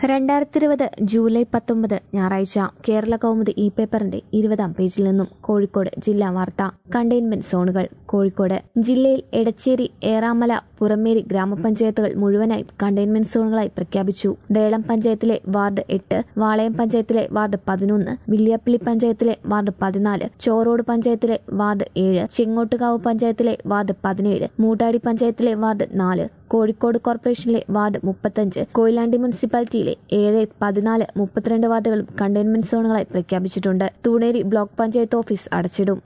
രണ്ടായിരത്തി ഇരുപത് ജൂലൈ പത്തൊമ്പത് ഞായറാഴ്ച കേരള കൗമുദി ഇ പേപ്പറിന്റെ ഇരുപതാം പേജിൽ നിന്നും കോഴിക്കോട് ജില്ലാ വാർത്ത കണ്ടെയ്ൻമെന്റ് സോണുകൾ കോഴിക്കോട് ജില്ലയിൽ എടച്ചേരി ഏറാമല പുറമേരി ഗ്രാമപഞ്ചായത്തുകൾ മുഴുവനായി കണ്ടെയ്ൻമെന്റ് സോണുകളായി പ്രഖ്യാപിച്ചു ദേളം പഞ്ചായത്തിലെ വാർഡ് എട്ട് വാളയം പഞ്ചായത്തിലെ വാർഡ് പതിനൊന്ന് വില്യാപ്പള്ളി പഞ്ചായത്തിലെ വാർഡ് പതിനാല് ചോറോട് പഞ്ചായത്തിലെ വാർഡ് ഏഴ് ചെങ്ങോട്ടുകാവ് പഞ്ചായത്തിലെ വാർഡ് പതിനേഴ് മൂടാടി പഞ്ചായത്തിലെ വാർഡ് നാല് കോഴിക്കോട് കോർപ്പറേഷനിലെ വാർഡ് മുപ്പത്തഞ്ച് കൊയിലാണ്ടി മുനിസിപ്പാലിറ്റിയിലെ ഏഴ് പതിനാല് മുപ്പത്തിരണ്ട് വാർഡുകളും കണ്ടെയ്ൻമെന്റ് സോണുകളായി പ്രഖ്യാപിച്ചിട്ടുണ്ട് തൂണേരി ബ്ലോക്ക് പഞ്ചായത്ത് ഓഫീസ് അടച്ചിടും